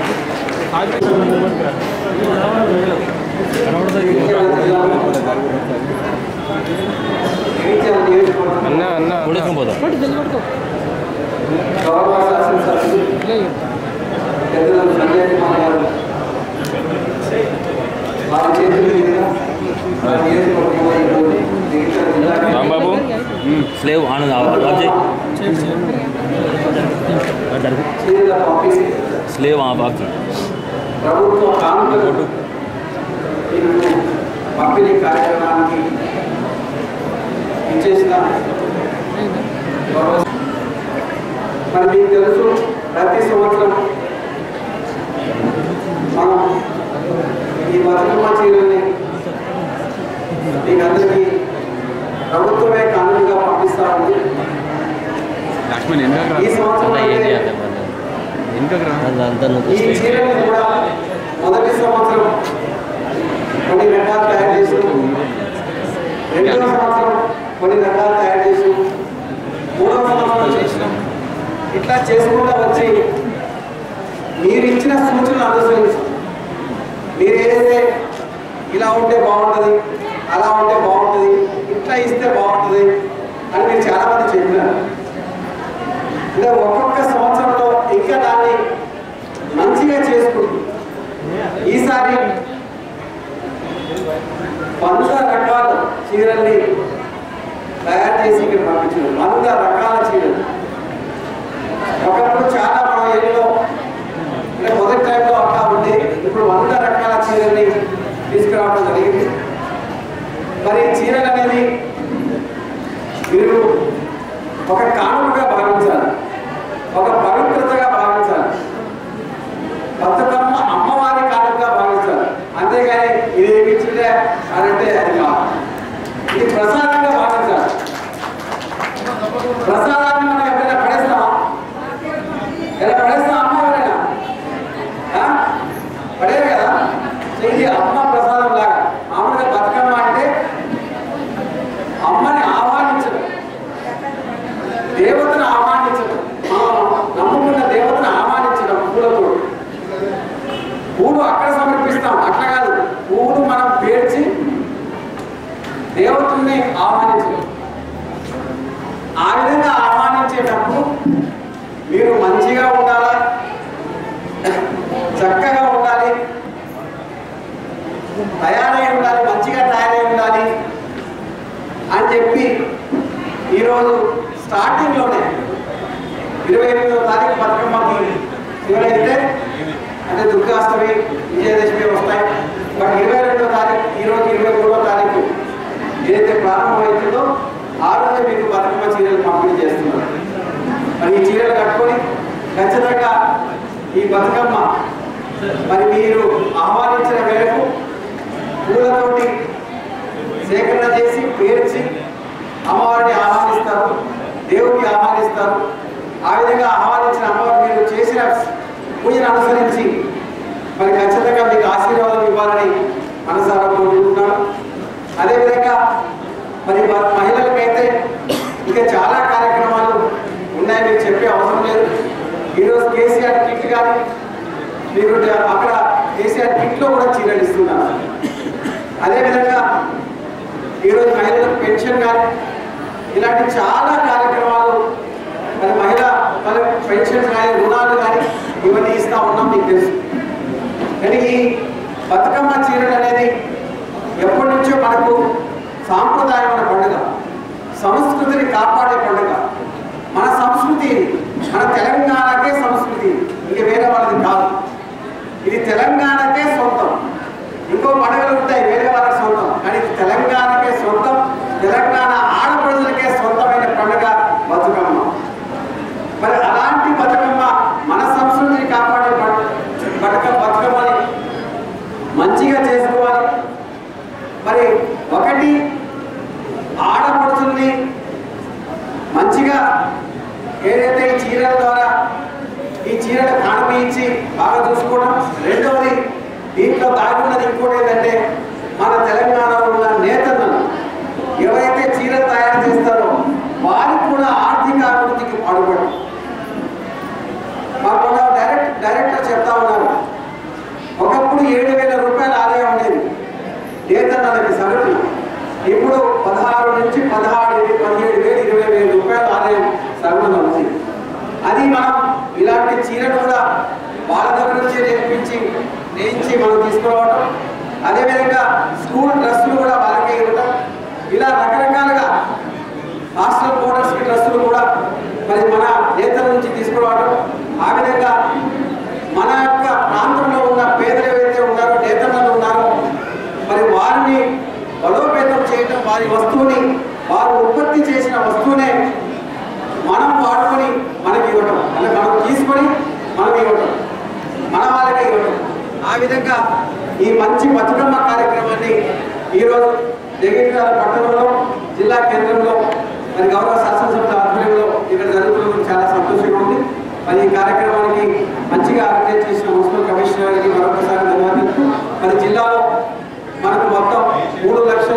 అన్న అన్న పోదాం గౌరవ శాసనసభ్యులు పెద్దలు సంజయ్ కుమార్ గారు వారి చేతుల మీదుగా మన నియోజకవర్గంలో ఈరోజు జగిత్యాల జిల్లా రాంబాబు స్లేవ్ ఆనంద్ ఆఫ్ చేయి చీరల పంపిణీ స్లేవ్ ఆఫ్ ఆఫ్ చేయి ప్రభుత్వ కానుకలు ఈరోజు పంపిణీ కార్యక్రమానికి ఇచ్చేసిన గౌరవ మరి మీకు తెలుసు ప్రతి సంవత్సరం మనం ఈ బతుకమ్మ చీరల్ని మీకు అందరికీ ప్రభుత్వమే కానుకగా పంపిస్తా ఉంది లక్ష్మణ్ వెనక ఈ సంవత్సరం అయితే వెనక అంతా ఈ చీరలు కూడా మొదటి సంవత్సరం కొన్ని రకాలు తయారు చేసాం రెండవ సంవత్సరం కొన్ని రకాలు తయారు చేసాం మూడవ సంవత్సరం చేసినాం ఇట్లా చేసుకుంటూ వచ్చి మీరు ఇచ్చిన సూచనలు అనుసరించి మీరు ఏదైతే ఇలా ఉంటే బాగుంటుంది అలా ఉంటే బాగుంటుంది ఇట్లా ఇస్తే బాగుంటుంది అని మీరు చాలామంది చెప్పినారు అంటే ఒక్కొక్క సంవత్సరంలో ఇంకా దాన్ని మంచిగా చేసుకుంటూ ఈసారి వంద రకాల చీరల్ని తయారు చేసి ఇక్కడ పంపించారు వంద రకాల చీరలు ఒకప్పుడు చాలా మన ఏరియాలో అంటే మొదటి టైంలో అట్లా ఉంది ఇప్పుడు వంద రకాల చీరల్ని తీసుకురావడం జరిగింది మరి ఈ చీరలు అనేది మీరు ఒక కానుకగా భావించాలి ఒక పవిత్రతగా భావించాలి బతుకమ్మ అమ్మవారి కానుకగా భావించాలి అంతేగాని ఇది ఏమి ఇచ్చిందే అని అంటే అది కాదు ఇది ప్రసాదంగా భావించాలి ప్రసాదాన్ని మనం ఎప్పుడైనా పడేస్తామా ఎలా పడేస్తాం అమ్మ ఎవరైనా ఆ? పడేరు కదా సో ఇది అమ్మ ప్రసాదం లాగా మామూలుగా బతుకమ్మ అంటే అమ్మని ఆహ్వానించడం దేవతను ఆహ్వానించడం మనం నమ్ముకున్న దేవతను ఆహ్వానించడం పూలతో పూలు అక్కడ సమర్పిస్తాం అట్లా కాదు పూలు మనం పేర్చి దేవతల్ని ఆహ్వానించడం ఆ విధంగా ఆహ్వానించేటప్పుడు మీరు మంచిగా ఉండాలా చక్కగా ఉండాలి తయారై ఉండాలి మంచిగా తయారై ఉండాలి అని చెప్పి ఈరోజు స్టార్టింగ్లోనే ఇరవై ఎనిమిదవ తారీఖు బతుకమ్మకి శివరైతే అంటే దుర్గాష్టమి విజయదశమి వస్తాయి బట్ ఇరవై రెండవ తారీఖు ఈరోజు ఇరవై మూడవ తారీఖు ఏదైతే ప్రారంభమవుతుందో ఆ రోజే మీకు బతుకమ్మ చీరలు పంపిణీ చేస్తున్నారు మరి ఈ చీరలు కట్టుకొని ఖచ్చితంగా ఈ బతుకమ్మ మరి మీరు ఆహ్వానించిన మేరకు పూలతోటి సేకరణ చేసి పేర్చి అమ్మవారిని ఆహ్వానిస్తారు దేవుడిని ఆహ్వానిస్తారు ఆ విధంగా ఆహ్వానించిన అమ్మవారు మీరు చేసిన పూజను అనుసరించి మరి ఖచ్చితంగా మీకు ఆశీర్వాదం ఇవ్వాలని మనసారా కోరుకుంటున్నాను అదేవిధంగా మరి మ- మహిళలకైతే ఇంకా చాలా కార్యక్రమాలు ఉన్నాయి మీకు చెప్పే అవసరం లేదు ఈరోజు కేసీఆర్ కిట్ కానీ మీరు అక్కడ కేసీఆర్ కిట్లో కూడా చీరలు ఇస్తున్నారు అదేవిధంగా ఈరోజు మహిళలకు పెన్షన్ కానీ ఇలాంటి చాలా కార్యక్రమాలు మరి మహిళ వాళ్ళకి పెన్షన్ కానీ రుణాలు కానీ ఇవన్నీ ఇస్తా ఉన్నాం మీకు తెలుసు కానీ ఈ బతుకమ్మ చీరలు అనేది ఎప్పటి నుంచో మనకు సాంప్రదాయమైన పండుగ సంస్కృతిని కాపాడే పండుగ మన సంస్కృతి ఇది. మన తెలంగాణకే సంస్కృతి ఇది. ఇంక వేరే వాళ్ళది కాదు ఇది తెలంగాణకే సొంతం ఇంకో పండుగలు ఉంటాయి వేరే వాళ్ళకి సొంతం కానీ ఇది తెలంగాణకే సొంతం తెలంగాణ ఆడపడుచులకే సొంతమైన పండుగ బతుకమ్మ మరి అలాంటి బతుకమ్మ మన సంస్కృతిని కాపాడే పం- బతుక బతుకమ్మని మంచిగా చేసుకోవాలి మరి ఒకటి ఆడపడుచుల్ని మంచిగా ఏదైతే ఈ చీరల ద్వారా ఈ చీరల కానుక ఇచ్చి బాగా చూసుకోవడం రెండవది దీంట్లో దాగి ఉన్నది ఇంకోటి ఏంటంటే మన తెలంగాణలో ఉన్న నేతలను ఎవరైతే చీర తయారు చేస్తారో వారికి కూడా ఆర్థిక అభివృద్ధికి పాటుపడడం మాకు మొన్న డైరెక్ట్ డైరెక్టర్ చెప్తా ఉన్నారు నేతన్నలకి సగటున ఇప్పుడు పదహారు నుంచి పదహారు పదిహేడు వేలు ఇరవై వేల రూపాయల ఆదాయం సగటున ఉంది అది మనం ఇలాంటి చీరను కూడా వాళ్ళ దగ్గర నుంచే నేర్పించి నేయించి మనం తీసుకురావడం అదేవిధంగా స్కూల్ డ్రెస్సులు కూడా వాళ్ళకే ఇవ్వటం ఇలా రకరకాలుగా హాస్టల్ బోర్డర్స్ డ్రెస్సులు కూడా మరి మన నేతల నుంచి తీసుకురావడం ఆ విధంగా మన యొక్క ప్రాంతంలో ఉన్న పేదలు ఏవైతే ఉన్నారో నేతలు ఉన్నారో మరి వారిని బలోపేతం చేయటం వారి వస్తువుని వారు ఉత్పత్తి చేసిన వస్తువునే మనం వాడుకొని మనకి ఇవ్వటం అంటే మనం తీసుకొని మనం ఇవ్వటం మన వాళ్ళకే ఇవ్వటం ఆ విధంగా ఈ మంచి బతుకమ్మ కార్యక్రమాన్ని ఈరోజు జగిత్యాల పట్టణంలో జిల్లా కేంద్రంలో మరి గౌరవ శాసనసభ ఆధ్వర్యంలో ఇక్కడ జరుగుతున్నందుకు చాలా సంతోషంగా ఉంది మరి ఈ కార్యక్రమానికి మంచిగా ఆర్గనైజ్ చేసిన మున్సిపల్ కమిషనర్ గారికి మరొకసారి ధన్యవాదాలు మరి జిల్లాలో మనకు మొత్తం మూడు లక్షల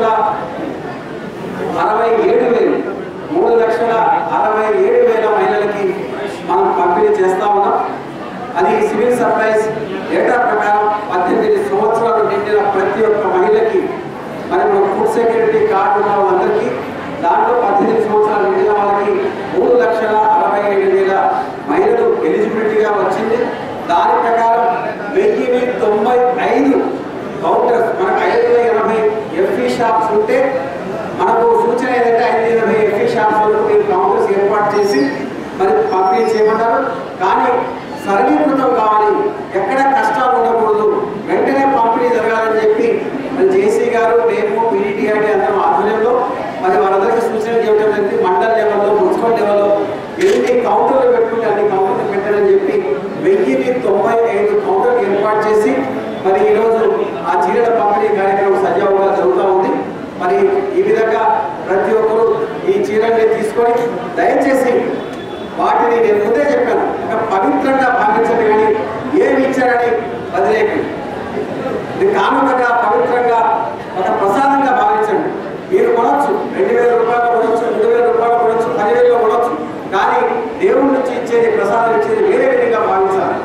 అరవై ఏడు వేలు మూడు లక్షల అరవై ఏడు వేల మహిళలకి మనం పంపిణీ చేస్తా ఉన్నాం అది సివిల్ సప్లైస్ డేటా ప్రకారం పద్దెనిమిది సంవత్సరాలు నిండిన ప్రతి ఒక్క మహిళకి మరి మన ఫుడ్ సెక్యూరిటీ కార్డు ఉన్న వాళ్ళందరికీ దాంట్లో పద్దెనిమిది సంవత్సరాలు నిండిన వాళ్ళకి మూడు లక్షల అరవై ఏడు వేల మహిళలు ఎలిజిబిలిటీగా వచ్చింది దాని ప్రకారం వెయ్యి తొంభై ఐదు కౌంటర్స్ మనకు ఐదు వందల ఎనభై ఎఫ్ఈ షాప్స్ ఉంటే మనకు సూచన ఏదంటే ఐదు ఎనభై ఎఫ్ఈ షాప్స్ వరకు మీరు కౌంటర్స్ ఏర్పాటు చేసి మరి పంపిణీ చేయమన్నారు కానీ సరళీకృతం కావాలి ఎక్కడ కష్టాలు ఉండకూడదు వెంటనే పంపిణీ జరగాలని చెప్పి మరి జేసీ గారు మేము పీడీటీ అంటే అందరం ఆధ్వర్యంలో మరి వాళ్ళందరికీ సూచన చేయడం జరిగింది మండల్ లెవెల్లో మున్సిపల్ లెవెల్లో ఎన్ని కౌంటర్లు పెట్టుకుంటే అన్ని కౌంటర్లు పెట్టాలని చెప్పి వెయ్యిని తొంభై ఐదు కౌంటర్లు ఏర్పాటు చేసి మరి ఈరోజు ఆ చీరల పంపిణీ కార్యక్రమం సజావుగా జరుగుతూ ఉంది మరి ఈ విధంగా ప్రతి ఒక్కరూ ఈ చీరల్ని తీసుకొని దయచేసి వాటిని నేను ముందే చెప్పాను ఒక పవిత్రంగా భావించండి కానీ ఏమి ఇచ్చారని వదిలేకండి ఇది కానుకగా పవిత్రంగా ఒక ప్రసాదంగా భావించండి మీరు కొనొచ్చు రెండు వేల రూపాయలు కొనొచ్చు రెండు వేల రూపాయలు కొనొచ్చు పదివేలు కొనొచ్చు కానీ దేవుడి నుంచి ఇచ్చేది ప్రసాదం ఇచ్చేది వేరే విధంగా భావించాలి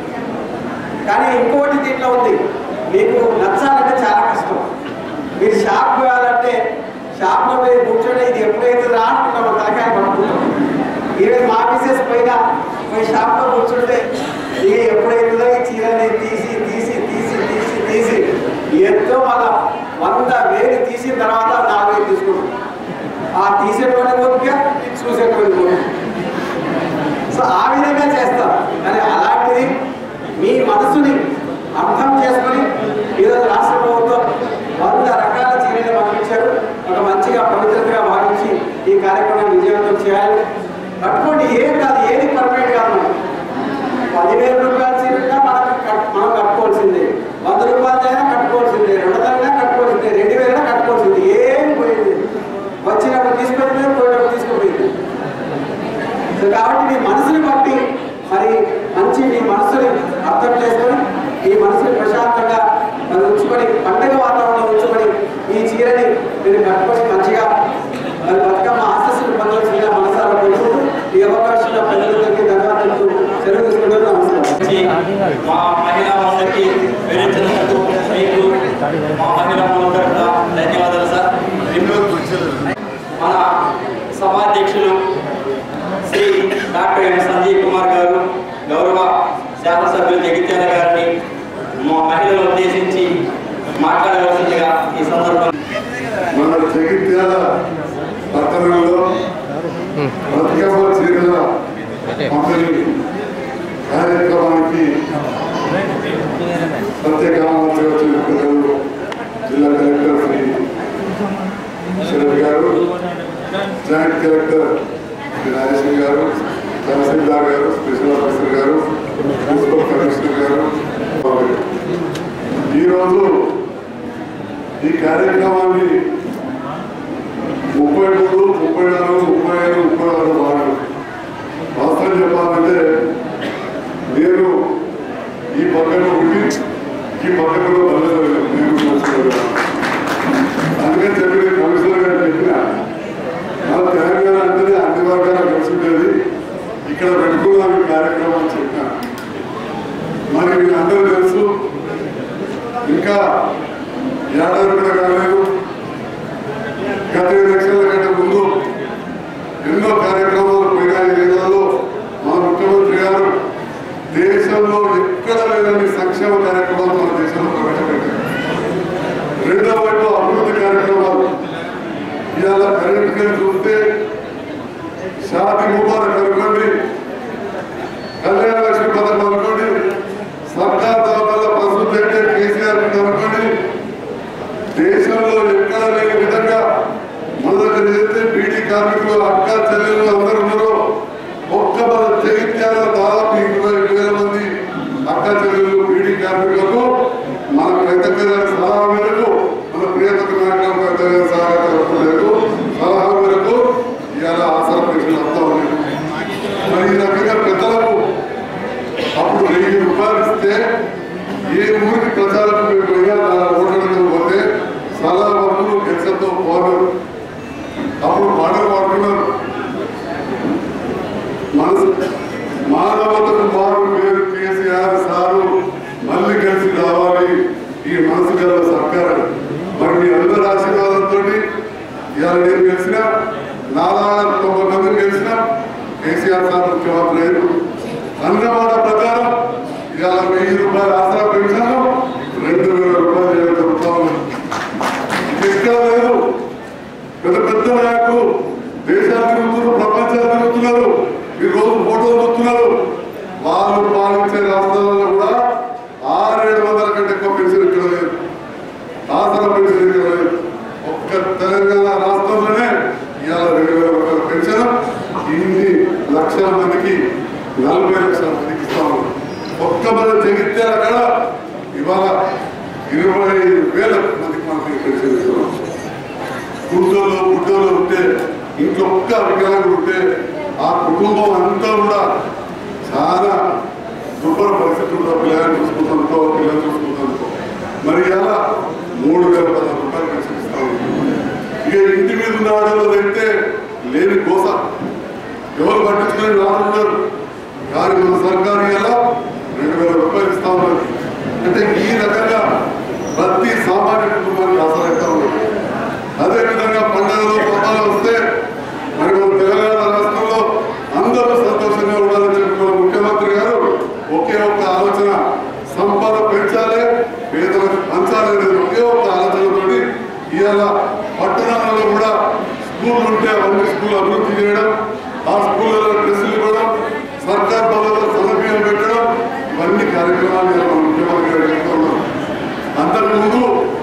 కానీ ఇంకోటి దీంట్లో ఉంది మీకు నచ్చాలంటే చాలా కష్టం మీరు షాప్ పోయాలంటే షాప్లో పోయి కూర్చొని ఇది ఎప్పుడైతే రా అనుకుంటామో తలకాయ పడుకుంటాం ఈరోజు మా ఆఫీసెస్ పైన పోయి షాప్లో కూర్చుంటే ఇక ఎప్పుడైతుందో ఈ చీరని తీసి తీసి తీసి తీసి తీసి ఎంతో మళ్ళా వంద వేలు తీసిన తర్వాత నాలుగు వేలు తీసుకుంటాం ఆ తీసేటువంటి ఓపిక ఇది చూసేటువంటి ఓపిక సో ఆ విధంగా చేస్తారు కానీ అలాంటిది మీ మనసుని అర్థం చేసుకొని ఈరోజు రాష్ట్ర ప్రభుత్వం వంద రకాల చర్యలు పంపించారు ఒక మంచిగా పవిత్రతగా భావించి ఈ కార్యక్రమాన్ని విజయవంతం చేయాలి కట్టుకోండి ఏం కాదు ఏది పర్ఫెక్ట్ కాదు మనకి. పదివేల రూపాయల చీరగా మనకు కట్- మనం కట్టుకోవాల్సిందే వంద రూపాయలు అయినా కట్టుకోవాల్సిందే రెండు వందలైనా కట్టుకోవాల్సిందే రెండు వేలైనా కట్టుకోవాల్సిందే ఏం పోయింది వచ్చినప్పుడు తీసుకెళ్తే పోయినప్పుడు తీసుకుపోయింది సో కాబట్టి మీ మనసుని బట్టి మరి మంచి మీ మనసుని అర్థం చేసుకొని మీ మనసుని ప్రశాంతంగా మరి ఉంచుకొని పండగ వాతావరణంలో ఉంచుకొని ఈ చీరని మీరు కట్టుకొని మంచిగా మరి బతుకమ్మ ఆశస్సులు పొందవలసిందిగా మనసారా కోరుకుంటూ ఈ అవకాశంలో ప్రజలందరికీ ధన్యవాదాలు సెలవు తీసుకుంటారు నమస్కారం మా మహిళా వాళ్ళకి వివరించినందుకు మీకు మా మహిళా తరఫున ధన్యవాదాలు సార్ ఇప్పుడు మన సభాధ్యక్షులు శ్రీ డాక్టర్ ఎం సంజీవ్ కుమార్ గారు గౌరవ శాసనసభ్యులు జగిత్యాల గారిని మా మహిళలను ఉద్దేశించి మాట్లాడవలసిందిగా ఈ సందర్భంగా మన జగిత్యాల పట్టణంలో బతుకమ్మ చీరల పంపిణీ కార్యక్రమానికి ప్రత్యేక ఆహ్వానించి వచ్చిన పెద్దలు జిల్లా కలెక్టర్ శ్రీ శరత్ గారు జాయింట్ కలెక్టర్ శ్రీ రాజేశ్వరి గారు తహసీల్దార్ గారు స్పెషల్ ఆఫీసర్ గారు మున్సిపల్ కమిషనర్ గారు ఈరోజు ఈ కార్యక్రమాన్ని ముప్పై మూడు ముప్పై నాలుగు ముప్పై ఐదు ముప్పై ఆరు వారాలు వాస్తవం చెప్పాలంటే నేను ఈ పక్కన ఉండి ఈ పక్కన బలలేదు నేను చూస్తున్నాను అందుకని చెప్పి నేను కమిషనర్ గారు చెప్పిన మన తెలంగాణ అంటేనే అన్ని వర్గాలు కలిసి ఉండేది ఇక్కడ పెట్టుకున్నాం ఈ కార్యక్రమం అని చెప్పిన మరి మీ అందరూ తెలుసు ఇంకా ఏడాది కూడా కాలేదు గత ఎలక్షన్ల కంటే ముందు ఎన్నో కార్యక్రమాలు పోయినాయి ఏడాదిలో మా ముఖ్యమంత్రి గారు దేశంలో ఎక్కడ లేని సంక్షేమ కార్యక్రమాలు మన దేశంలో ప్రవేశపెట్టారు రెండో వైపు అభివృద్ధి కార్యక్రమాలు ఇవాళ కరెంట్ బిల్ చూస్తే షాది ముబారక్ అనుకోండి కళ్యాణ లక్ష్మి పథకం అనుకోండి సర్కార్ దాబాల పసుపు పెట్టే కేసీఆర్ అనుకోండి దేశంలో ఎక్కడ లేని విధంగా మన దగ్గర చేస్తే బీడీ కార్మికులు అక్క చెల్లెలు అందరూ ఉన్నారు ఒక్క మన జగిత్యాల దాదాపు ఇరవై వేల మంది అక్క చెల్లెలు బీడీ కార్మికులకు మన కృతజ్ఞత సలహా మేరకు మన ప్రియతక నాయకులకు కృతజ్ఞత సలహా మేరకు సలహా మేరకు ఇవాళ ఆసరా పెన్షన్ అంతా ఉన్నాయి మరి ఈ రకంగా పెద్దలకు అప్పుడు వెయ్యి రూపాయలు ఇస్తే ఏ ఊరికి ప్రచారం పోయినా ఓటర్లకు పోతే సలహా వర్గులు గెలిచతో పోరు అప్పుడు పాటలు పాడుతున్నారు మనసు మానవతకు మారు పేరు కేసీఆర్ సారు మళ్ళీ కలిసి రావాలి ఈ మనసు గల సర్కారు మరి మీ అందరి ఆశీర్వాదంతో ఇవాళ నేను గెలిచిన నాలుగు తొంభై మందిని గెలిచిన కేసీఆర్ సార్ ముఖ్యమంత్రి అయ్యారు అన్నమాట ప్రకారం ఇవాళ వెయ్యి రూపాయలు ఆసరా పెన్షన్ రెండు వేల రూపాయలు చేయడం జరుగుతా ఉంది ఎక్కడ లేదు పెద్ద పెద్ద నాయకులు దేశాలు తిరుగుతున్నారు ప్రపంచాలు తిరుగుతున్నారు ఈ రోజు ఫోటోలు చూస్తున్నారు వాళ్ళు పాలించే రాష్ట్రాలలో కూడా ఆరేడు వందల కంటే ఎక్కువ పెన్షన్ ఇక్కడ లేదు ఆసరా పెన్షన్ ఇక్కడ లేదు ఒక్క తెలంగాణ రాష్ట్రంలోనే ఇవాళ రెండు వేల రూపాయల పెన్షన్ ఇన్ని లక్షల మందికి నలభై లక్షల మందికి ఇస్తాము ఒక్క మన జగిత్యాల కాడ ఇవాళ ఇరవై ఐదు వేల మందికి మనకి పెన్షన్ ఇస్తున్నాం గుడ్డోలు గుడ్డోలు ఉంటే ఇంకొక్క వికలాంగుడు ఉంటే ఆ కుటుంబం అంతా కూడా చాలా దుర్భర పరిస్థితుల్లో పిల్లలు చూసుకుంటుందో పిల్లలు చూసుకుంటుందో మరి అలా మూడు వేల పదహారు రూపాయలు పెన్షన్ ఇస్తాము ఇక ఇంటి మీద ఉన్న ఆడలో అయితే లేని కోస ఎవరు పట్టించుకుని రానున్నారు కానీ మన సర్కారు ఎలా రెండు వేల రూపాయలు ఇస్తా ఉన్నారు అంటే ఈ రకంగా ప్రతి సామాన్య కుటుంబానికి ఆసరైతా ఉన్నారు అదేవిధంగా పండుగలు పబ్బాలు వస్తే మరి మన తెలంగాణ రాష్ట్రంలో అందరూ సంతోషంగా ఉండాలని చెప్పి మన ముఖ్యమంత్రి గారు ఒకే ఒక్క ఆలోచన సంపద పెంచాలి పేదలకు పంచాలి అనేది ఒకే ఒక్క ఆలోచనతోటి ఇవాళ పట్టణాలలో కూడా స్కూల్ ఉంటే అవన్నీ స్కూల్ అభివృద్ధి చేయడం ఆ స్కూళ్ళలో డ్రెస్సులు ఇవ్వడం సర్కార్ బలలో సౌలభ్యం పెట్టడం ఇవన్నీ కార్యక్రమాలు ఇవాళ మన ముఖ్యమంత్రి గారు చేస్తూ ఉన్నారు అంతకుముందు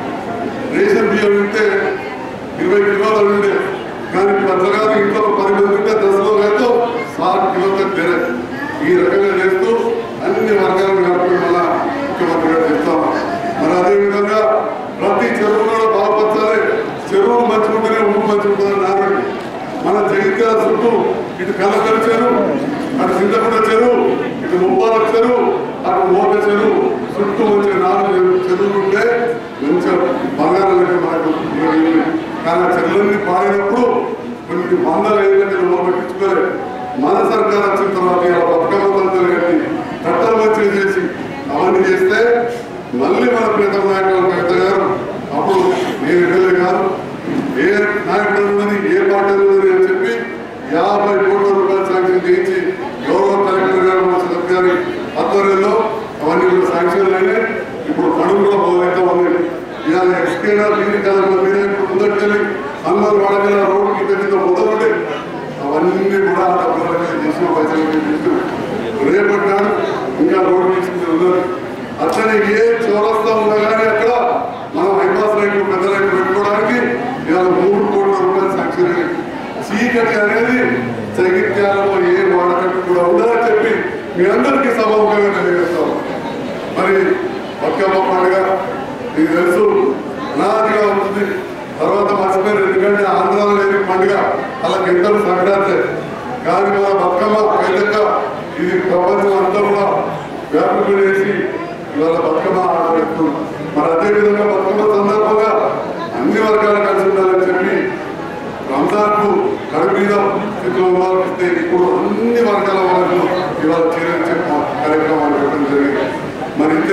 రేషన్ బియ్యం ఉంటే ఇరవై కిలోలు ఉండే కానీ పచ్చగారు ఇంట్లో పది మంది ఉంటే దశలో లేదు సార్ కిలోతో తెర ఈ రకంగా చేస్తూ అన్ని వర్గాలను కలుపుకుని మళ్ళా ముఖ్యమంత్రి గారు చెప్తాం మరి అదేవిధంగా ప్రతి చెరువు కూడా బాగుపరచాలి చెరువు మంచుకుంటేనే ఊరు మంచుకుంటుందని నాడు మన జగిత్యాల చుట్టూ ఇటు కలకల చెరువు అటు సింతకుంట చెరువు ఇటు ముప్పాల చెరువు అటు మోక చెరువు చుట్టూ వచ్చే నాలుగు చెరువులు ఉంటే మంచిగా బంగారం అంటే మనకు ఇవ్వండి. కానీ ఆ చెరువులన్నీ పాడినప్పుడు కొన్ని వందల ఏళ్ళకి లోపల పట్టించుకోలేదు మన సర్కార్ వచ్చిన తర్వాత ఇలా బతుకమ్మ తంతులు కట్టి కట్టలు మంచిగా చేసి అవన్నీ చేస్తే మళ్ళీ మన ప్రీతం నాయకులు కవిత గారు అప్పుడు నేను ఎమ్మెల్యే కాదు ఏ నాయకుడు ఉన్నది ఏ పార్టీ ఉన్నది అని చెప్పి యాభై కోట్ల రూపాయలు శాంక్షన్ చేయించి గౌరవ కలెక్టర్ గారు మన సుదత్ గారి ఆధ్వర్యంలో అవన్నీ కూడా శాంక్షన్ అయినాయి ఇప్పుడు పనులు కూడా మొదలైతే ఉన్నాయి ఇవాళ ఎక్స్కేనా దీని కాలంలో మీరే ఇప్పుడు ముందట్టుకెళ్ళి అందరూ వాడగల రోడ్డు కింద కింద మొదలుండే అవన్నీ కూడా ఆ డబ్బులన్నీ చేసిన పైసలు చేస్తూ రేపటి నాడు ఇంకా రోడ్డు తీసుకుని ఉన్నారు అట్లనే ఏ చౌరస్తా ఉన్నా కానీ అక్కడ మనం హైపాస్ రైట్లు పెద్ద రైట్లు పెట్టుకోవడానికి ఇవాళ మూడు కోట్ల రూపాయలు శాంక్షన్ అయ్యాయి. చీకటి అనేది జగిత్యాలలో ఏ వాడకట్టు కూడా ఉండదని చెప్పి మీ అందరికీ సభాముఖంగా తెలియజేస్తాం మరి బతుకమ్మ పండుగ మీకు తెలుసు అనాదిగా ఉంటుంది తర్వాత మర్చిపోయారు ఎందుకంటే ఆంధ్రాలో లేని పండుగ వాళ్ళకి ఎంతో సంక్రాంతి కానీ మన బతుకమ్మ కైతక్క ఇది ప్రపంచం అంతా కూడా వ్యాపకం చేసి ఇవాళ బతుకమ్మ ఆడబెడుతున్నాం మరి అదేవిధంగా బతుకమ్మ సందర్భంగా అన్ని వర్గాలు కలిసి ఉండాలని చెప్పి రంజాన్ కు కడుపీద స్థితిలో ఇస్తే ఇప్పుడు అన్ని వర్గాల వాళ్ళకు ఇవాళ చేరించే కార్యక్రమాలు పెట్టడం జరిగింది మరి ఇంతే కాకుండా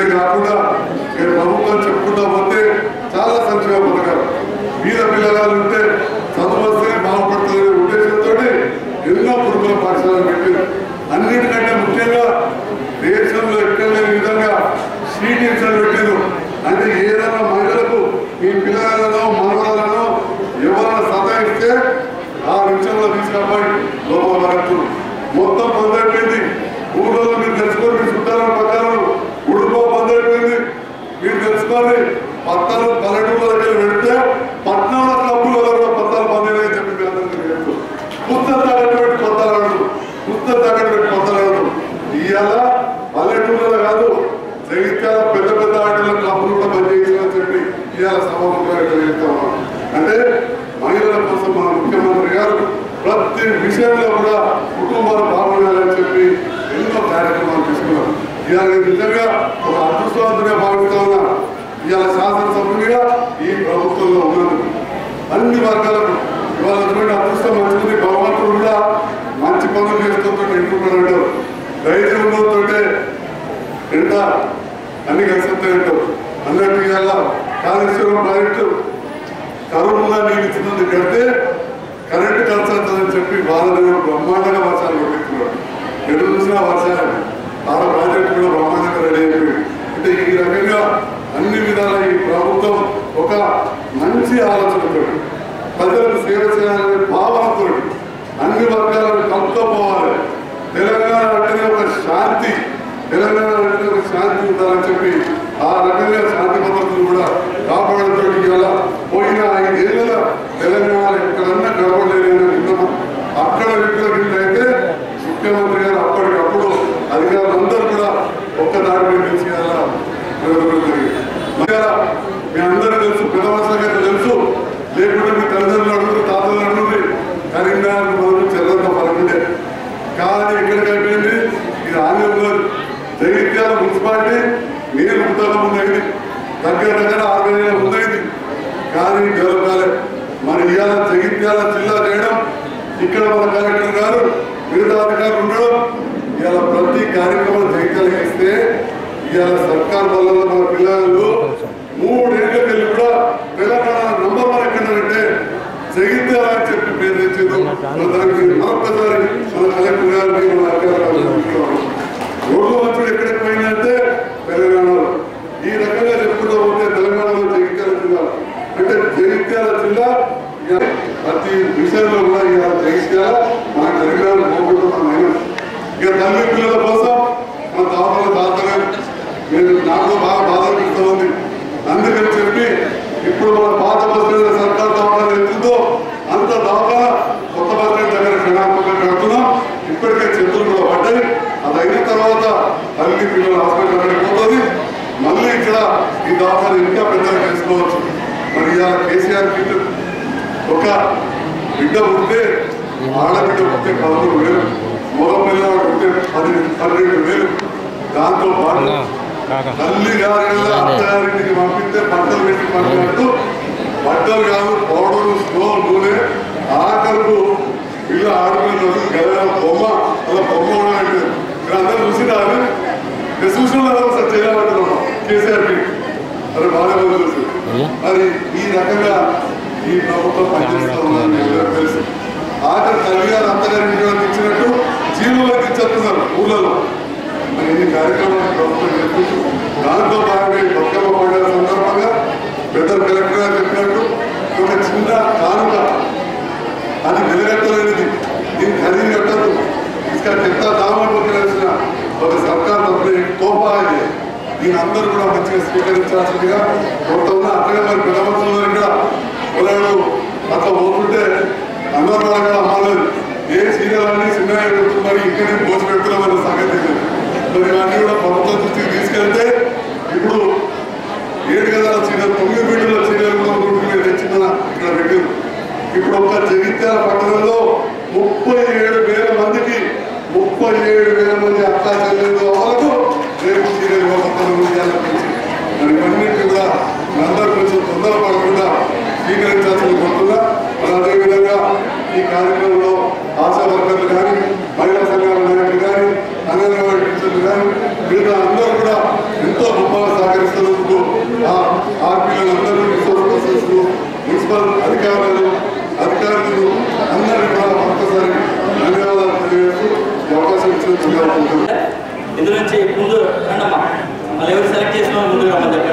కాకుండా మీరు ప్రభుత్వం చెప్పుకుంటా పోతే చాలా సంక్షేమ పథకాలు వీర పిల్లగాలు ఉంటే చదువు వస్తే బాగుపడుతుందనే ఉద్దేశంతో ఎన్నో కుటుంబ పాఠశాలలు పెట్టారు అన్నిటికంటే ముఖ్యంగా దేశంలో ఎక్కడ లేని విధంగా శ్రీనించలు పెట్టారు అంటే ఏదైనా మహిళలకు మీ పిల్లలను మనవరాలను ఎవరైనా సతాయిస్తే ఆ నిమిషంలో తీసుకపోయి లోపల వరకు మొత్తం బంద్ అయిపోయింది ఊళ్ళో మీరు తెలుసుకొని మీ చుట్టాలను పక్కన ఉడుకో బంద్ అయిపోయింది మీరు తెలుసుకొని పత్తాలు పల్లెటూళ్ళ దగ్గర పెడితే పట్టణంలో క్లబ్బుల కూడా పత్తాలు బంద్ అయినాయని చెప్పి మీ అందరికీ తెలుసు పుస్తక తాగట్టు పెట్టి కొత్తలు ఆడదు పుస్తక తాగట్టు పెట్టి కొత్తలు ఆడదు ఇవాళ పల్లెటూళ్ళలో కాదు జగిత్యాల పెద్ద పెద్ద ఆటల క్లబ్బులు కూడా బంద్ చేయాలని చెప్పి ఇవాళ సభాముఖంగా చెప్తా ఉన్నాం అంటే మహిళల కోసం మన ముఖ్యమంత్రి గారు ప్రతి విషయంలో కూడా కుటుంబాలు బాగుండాలని చెప్పి ఎన్నో కార్యక్రమాలు తీసుకున్నారు ఇవాళ నేను నిజంగా ఒక అదృష్టవంతుగా భావిస్తా ఉన్నా ఇవాళ శాసనసభ్యుడిగా ఈ ప్రభుత్వంలో ఉన్నాను అన్ని వర్గాలకు ఇవాళ చూడండి అదృష్టం మంచిది భగవంతుడు కూడా మంచి పనులు చేస్తుంటే ఎంటున్నాడు ధైర్యం ఉన్నతోటే ఎంత అన్ని కలిసి వస్తాయంటారు అన్నట్టు ఇవాళ కాళేశ్వరం ప్రాజెక్టు కరోనా నీళ్ళు ఇచ్చినందు కడితే కరెంటు ఖర్చు అవుతుందని చెప్పి వాళ్ళని బ్రహ్మాండంగా వర్షాలు పంపిస్తున్నారు ఎటు చూసినా వర్షాలు ఆడ ప్రాజెక్టు కూడా బ్రహ్మాండంగా రెడీ అయిపోయింది అంటే ఈ రకంగా అన్ని విధాల ఈ ప్రభుత్వం ఒక మంచి ఆలోచనతో ప్రజలకు సేవ చేయాలనే భావనతో అన్ని వర్గాలను కలుపుకోపోవాలి తెలంగాణ అంటేనే ఒక శాంతి తెలంగాణ అంటేనే ఒక శాంతి ఉండాలని చెప్పి ఆ రకంగా శాంతి భద్రతలు కూడా కాపాడంతో ఇవాళ పోయిన ఐదేళ్ల తెలంగాణ ఎక్కడన్నా గడవలేని విన్నాము అక్కడ ఇక్కడ అయితే ముఖ్యమంత్రి గారు అప్పటికప్పుడు అధికారులందరూ కూడా ఒక్క దారి మీద నిలిచి అలా నిలబడడం జరిగింది. మరి అలా మీ అందరూ తెలుసు పెద్దవలస గారు తెలుసు లేకుంటే మీ తల్లిదండ్రులు అడుగుతూ తాతలు అడుగుతుంది కరీంనగర్ మొదలు చెల్లంత పలుకుండే కానీ ఎక్కడికి అయిపోయింది ఇది ఆంధ్రంలో జగిత్యాల మున్సిపాలిటీ నేను ఉంటాను ముందైంది దగ్గర దగ్గర ఆరు వేల ముందైంది కానీ డెవలప్ కాలేదు మరి ఇవాళ జగిత్యాల జిల్లా చేయడం ఇక్కడ మన కలెక్టర్ గారు మిగతా అధికారులు ఉండడం ఇవాళ ప్రతి కార్యక్రమం జగిత్యాల ఇస్తే ఇవాళ సర్కార్ వల్ల మన పిల్లలు మూడేళ్ళకి వెళ్ళి కూడా తెలంగాణ నంబర్ వన్ ఎక్కడంటే జగిత్యాల అని చెప్పి పేరు తెచ్చేది దానికి మరొకసారి మన కలెక్టర్ గారిని మన అధికారులు అభినందిస్తున్నాం. రోడ్ల మంచుడు ఎక్కడికి పోయిందంటే తెలంగాణలో ఈ రకంగా చెప్పుకుంటూ పోతే తెలంగాణలో జగిత్యాల జిల్లా అంటే జగిత్యాల జిల్లా ఇక ప్రతి విషయంలో కూడా ఇక జగిత్యాల మన తెలంగాణ పోగొట్టుకున్నాం ఇక తల్లి పిల్లల కోసం మన తాతల తాతలు మీరు నాకు బాగా బాధ అనిపిస్తూ ఉంది అందుకని చెప్పి ఇప్పుడు మన పాత బస్ స్టాండ్ సర్కార్ దవాఖాన ఎంతుందో అంత దవాఖాన కొత్త బస్ స్టాండ్ దగ్గర క్షణాత్మకంగా కడుతున్నాం ఇప్పటికే చెట్లు కూడా పడ్డాయి అది అయిన తర్వాత తల్లి పిల్లల హాస్పిటల్ అక్కడికి పోతుంది మళ్ళీ ఇక్కడ ఈ దవాఖాన ఇంకా పెద్దగా చేసుకోవచ్చు మరి ఇవాళ కేసీఆర్ కిట్ ఒక బిడ్డ పుట్టితే ఆడబిడ్డ పుట్టితే పదమూడు వేలు మగ పిల్లవాడు పుట్టితే పది పన్నెండు వేలు దాంతో పాటు తల్లి గారి అత్తగారింటికి పంపిస్తే బట్టలు పెట్టి పంపినట్టు బట్టలు కాదు పౌడరు స్లో నూనె ఆఖరుకు పిల్ల ఆడుకునే గద బొమ్మ అలా బొమ్మ కూడా పెట్టారు ఇక్కడ అందరూ చూసినారు నేను చూసిన ఒకసారి చేయాలంటున్నాం కేసీఆర్కి అరే బాగా తెలుసు మరి ఈ రకంగా ఈ ప్రభుత్వం పనిచేస్తూ ఉందని మీ అందరికీ తెలుసు ఆఖరి తల్లి గారు అత్తగారి ఇంటికి ఇచ్చినట్టు జీవులకు ఇచ్చేస్తున్నారు ఊళ్ళలో మరి ఇన్ని కార్యక్రమాలు ప్రభుత్వం చేస్తుంది దాంతో భాగంగా ఈ బతుకమ్మ పండుగ సందర్భంగా పెద్ద కలెక్టర్ గారు చెప్పినట్టు ఒక చిన్న కానుక అది వెలుగట్టలేనిది దీన్ని ఖరీదు కట్టద్దు ఇసుక చెత్త దామపక్కలేసిన ఒక సర్కార్ తరఫున తోపా ఇది దీని అందరూ కూడా మంచిగా స్వీకరించాల్సిందిగా కోరుతున్నా అట్లనే మరి పెద్ద మనుషులు ఇక్కడ పొలాలు అట్లా పోతుంటే అందరూ వాళ్ళకి అమ్మాలేదు ఏ సీరియల్ అన్ని చిన్నగా పెడుతున్నారు ఇక్కడే పోసి పెడుతున్నామన్న సంగతి తెలియదు. మరి ఇవన్నీ కూడా ప్రభుత్వం దృష్టికి తీసుకెళ్తే ఇప్పుడు ఏడు గదాల సీరియల్ తొమ్మిది మీటర్ల సీరియల్ కూడా రోడ్డు మీద తెచ్చిన ఇక్కడ పెట్టారు ఇప్పుడు ఒక్క జగిత్యాల పట్టణంలో ముప్పై ఏడు వేల మందికి ముప్పై ఏడు వేల మంది అక్కా చెల్లెలు వాళ్ళకు రేపు సీరియల్ ఇవ్వబోతున్న ముందు మరి ఇవన్నిటి కూడా అందరూ కొంచెం తొందరపడకుండా స్వీకరించాల్సిన కోరుతున్నా మరి అదేవిధంగా ఈ కార్యక్రమంలో ఆశా వర్కర్లు కానీ మహిళా సంఘాల నాయకులు కానీ అంగన్వాడీ టీచర్లు కానీ మిగతా అందరూ కూడా ఎంతో గొప్పగా సహకరిస్తారు సహకరిస్తున్నందుకు ఆ ఆర్పీలందరూ రిసోర్స్ పర్సన్స్ మున్సిపల్ అధికారులు అధికారులు అందరికీ కూడా ఒక్కసారి ధన్యవాదాలు తెలియజేస్తూ ఈ అవకాశం ఇచ్చినందుకు ధన్యవాదాలు ఇందు నుంచి ముందు రండమ్మా మళ్ళీ ఎవరు సెలెక్ట్ చేసిన వాళ్ళు ముందుకు రమ్మని చెప్పండి